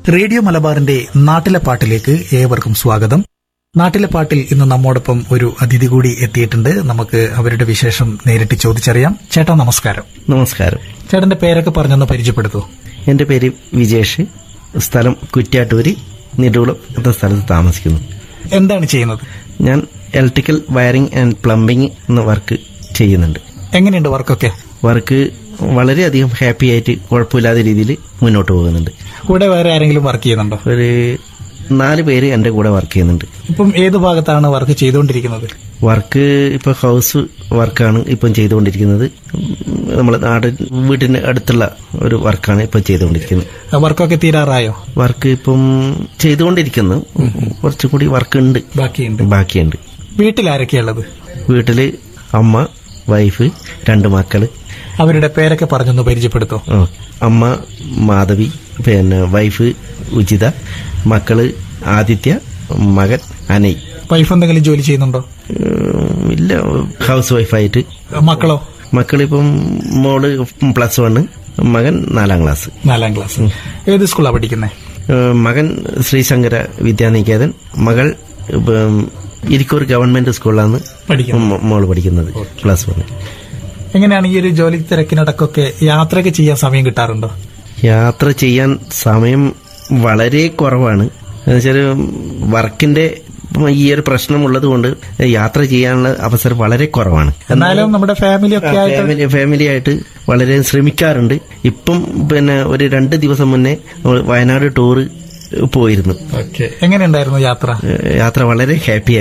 radio മലബാറിന്റെ നാട്ടിലെ പാട്ടിലേക്ക് ഏവർക്കും സ്വാഗതം നാട്ടിലെ പാട്ടിൽ ഇന്ന് നമ്മോടൊപ്പം ഒരു അതിഥി കൂടി എത്തിയിട്ടുണ്ട് നമുക്ക് അവരുടെ വിശേഷം നേരിട്ട് ചോദിച്ചറിയാം ചേട്ടാ നമസ്കാരം നമസ്കാരം ചേട്ടന്റെ പേരൊക്കെ പറഞ്ഞൊന്ന് പരിചയപ്പെടുത്തൂ എൻ്റെ പേര് വിജേഷ് സ്ഥലം കുറ്റ്യാട്ടൂര് നെടുകുളം എന്ന സ്ഥലത്ത് താമസിക്കുന്നു എന്താണ് ചെയ്യുന്നത് ഞാൻ ഇലക്ട്രിക്കൽ വയറിംഗ് ആൻഡ് പ്ലംബിംഗ് എന്ന വർക്ക് ചെയ്യുന്നുണ്ട് എങ്ങനെയുണ്ട് വർക്കൊക്കെ വർക്ക് വളരെയധികം ഹാപ്പി ആയിട്ട് കുഴപ്പമില്ലാത്ത രീതിയിൽ മുന്നോട്ട് പോകുന്നുണ്ട് കൂടെ വേറെ ആരെങ്കിലും വർക്ക് ചെയ്യുന്നുണ്ടോ ഒരു നാല് പേര് എൻ്റെ കൂടെ വർക്ക് ചെയ്യുന്നുണ്ട് ഇപ്പം ഏത് ഭാഗത്താണ് വർക്ക് ചെയ്തുകൊണ്ടിരിക്കുന്നത് വർക്ക് ഇപ്പൊ ഹൗസ് വർക്കാണ് ഇപ്പം ചെയ്തുകൊണ്ടിരിക്കുന്നത് നമ്മളെ നാട് വീട്ടിന്റെ അടുത്തുള്ള ഒരു വർക്കാണ് ഇപ്പം ചെയ്തുകൊണ്ടിരിക്കുന്നത് വർക്കൊക്കെ തീരാറായോ വർക്ക് ഇപ്പം ചെയ്തുകൊണ്ടിരിക്കുന്നു കുറച്ചും കൂടി വർക്ക് ഉണ്ട് ബാക്കിയുണ്ട് ബാക്കിയുണ്ട് വീട്ടിൽ ആരൊക്കെയുള്ളത് വീട്ടില് അമ്മ വൈഫ് രണ്ട് മക്കള് അവരുടെ പേരൊക്കെ പറഞ്ഞൊന്ന് പരിചയപ്പെടുത്തോ ആ, അമ്മ മാധവി പിന്നെ വൈഫ് ഉചിത മക്കള് ആദിത്യ മകൻ അനയ് വൈഫ് എന്തെങ്കിലും ജോലി ചെയ്യുന്നുണ്ടോ ഉം, ഇല്ല ഹൗസ് വൈഫായിട്ട് മക്കളോ മക്കളിപ്പം മോള് പ്ലസ് വണ് മകൻ നാലാം ക്ലാസ് നാലാം ക്ലാസ് ഏത് സ്കൂളാ പഠിക്കുന്നത് ഏഹ് മകൻ ശ്രീശങ്കര വിദ്യാനികേതൻ മകൾ ഇപ്പം ഇരിക്കൂർ ഗവൺമെന്റ് സ്കൂളിലാണ് പഠിക്കുന്നത് മോ- മോള് പഠിക്കുന്നത് പ്ലസ് വൺ എങ്ങനെയാണ് ഈ ഒരു ജോലി തിരക്കിനിടക്കൊക്കെ യാത്രയൊക്കെ ചെയ്യാൻ സമയം കിട്ടാറുണ്ടോ യാത്ര ചെയ്യാൻ സമയം വളരെ കുറവാണ് എന്നുവെച്ചാൽ വർക്കിന്റെ ഈ ഒരു പ്രശ്നമുള്ളത് കൊണ്ട് യാത്ര ചെയ്യാനുള്ള അവസരം വളരെ കുറവാണ് എന്നാലും നമ്മുടെ ഫാമിലി ഒക്കെ ആയിട്ട് ഫാമിലി ഫാമിലി ആയിട്ട് വളരെ ശ്രമിക്കാറുണ്ട് ഇപ്പം പിന്നെ ഒരു രണ്ട് ദിവസം മുന്നേ നമ്മൾ വയനാട് ടൂറ് പോയിരുന്നു ഓക്കെ എങ്ങനെയുണ്ടായിരുന്നു യാത്ര ഏഹ് യാത്ര വളരെ ഹാപ്പി